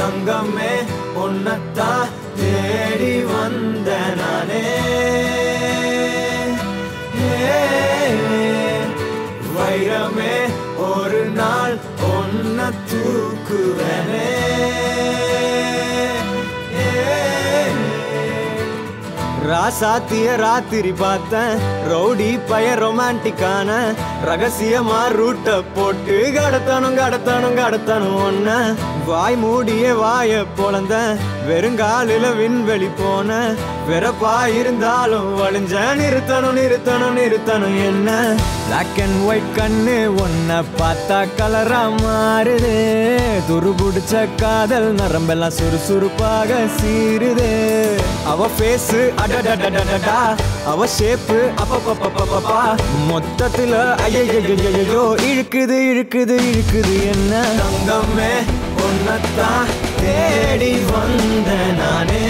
தங்கமே உன்னத்தான் தேடி வந்த நானே வைரமே ஒரு நாள் ஒன்ன தூக்குவனே ராசாத்திய ராத்திரி பார்த்தேன் ரவுடி பய ரொமான்டிக்கான ரகசியமா ரூட்ட போட்டு கடத்தணும் கடத்தணும் கடத்தணும் ஒன்ன வாய் மூடிய வாய பொழந்த வெறுங்காலில விண்வெளி போன வெறப்பா இருந்தாலும் வழிஞ்ச நிறுத்தணும் நிறுத்தணும் நிறுத்தணும் என்ன பிளாக் அண்ட் ஒயிட் கண்ணு ஒன்ன பார்த்தா கலரா மாறுது துருபுடிச்ச காதல் நரம்பெல்லாம் சுறுசுறுப்பாக சீருது அவ ஃபேஸ் அடடடடடடா அவ ஷேப்பு அப்பப்பப்பப்பப்பா மொத்தத்துல ஐயோ இழுக்குது இழுக்குது இழுக்குது என்ன தங்கமே உன்னத்தான் தேடி வந்த நானே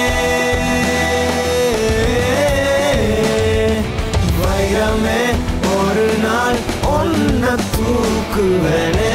வைரமே ஒரு நாள் ஒன்ன தூக்குவனே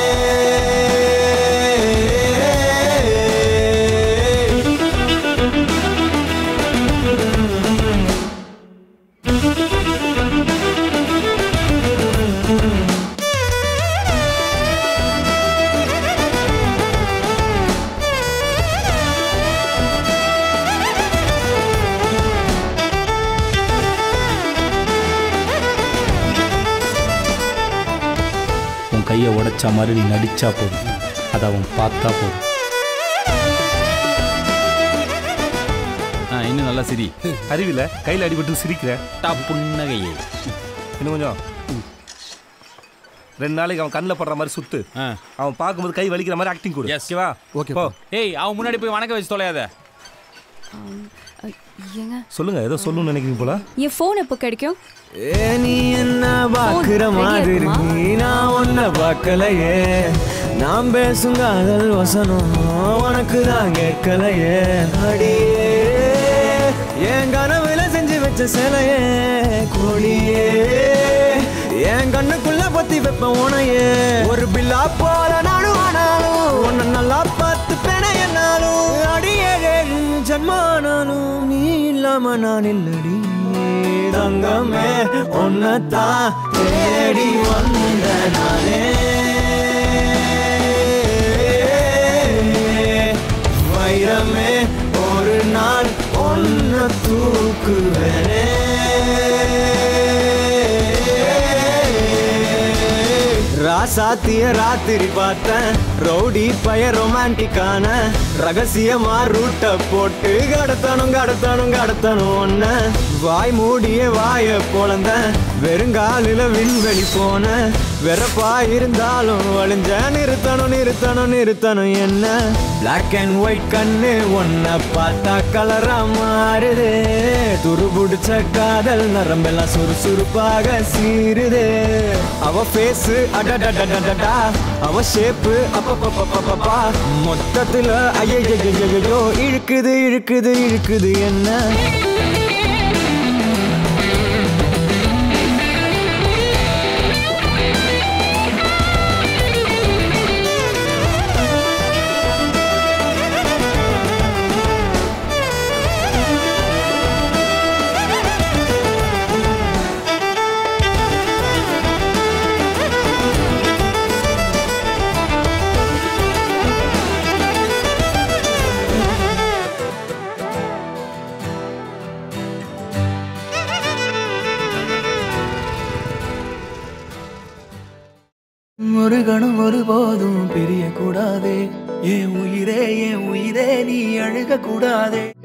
உன் கையை உடைச்ச மாதிரி நீ நடிச்சா போதும் அதை அவன் பார்த்தா போதும் ஆ இன்னும் நல்லா சிரி அறிவில கையில் அடிபட்டு சிரிக்கிற டா புன்னகையே இன்னும் கொஞ்சம் ரெண்டு நாளைக்கு அவன் கண்ணில் படுற மாதிரி சுத்து ஆ அவன் பார்க்கும்போது கை வலிக்கிற மாதிரி ஆக்டிங் கொடு Yes. ஓகேவா Okay, போ ஏய் அவன் முன்னாடி போய் வணக்கம் வச்சு தொலையாத ஏங்க சொல்லுங்க ஏதோ சொல்லணும்னு நினைக்கிறீங்க போல என் ஃபோன் எப்போ கிடைக்கும் ஏ நீ என்ன பாக்குற ready மாதிரி இருக்குமா? நான் உன்ன பார்க்கலையே நான் பேசும் காதல் வசனம் உனக்கு தான் கேட்கலையே அடியே என் கனவுல செஞ்சு வச்ச சிலையே கோழியே என் கண்ணுக்குள்ள பத்தி வைப்பேன் உனையே ஒரு பில்லா போல நானும் ஆனாலும் உன்னை நல்லா பார்த்து பெண என்னாலும் அடியே ஜன்மானாலும் நீ இல்லாம நான் இல்லடி தங்கமே உன்னத்தான் தேடி வந்த நானே வைரமே ஒரு நாள் ஒன்ன தூக்குவனே ராசாத்திய ராத்திரி பார்த்தேன் ரவுடி பய ரொமான்டிக்கான ரகசியமா ரூட்ட போட்டு கடத்தணும் கடத்தணும் கடத்தணும் ஒன்ன வாய் மூடிய வாய பொழந்த வெறுங்காலில விண்வெளி போன வெறப்பா இருந்தாலும் வழிஞ்ச நிறுத்தணும் நிறுத்தணும் நிறுத்தணும் என்ன பிளாக் அண்ட் ஒயிட் கண்ணு ஒன்ன பார்த்தா கலரா மாறுது துருபுடிச்ச காதல் நரம்பெல்லாம் சுறுசுறுப்பாக சீருது அவ ஃபேஸ் அடடடடடடா அவ ஷேப்பு அப்பப்பப்பப்பப்பா மொத்தத்துல ஐயோ இழுக்குது இழுக்குது இழுக்குது என்ன ஒரு கணம் ஒருபோதும் பிரிய கூடாதே என் உயிரே என் உயிரே நீ அழுக கூடாதே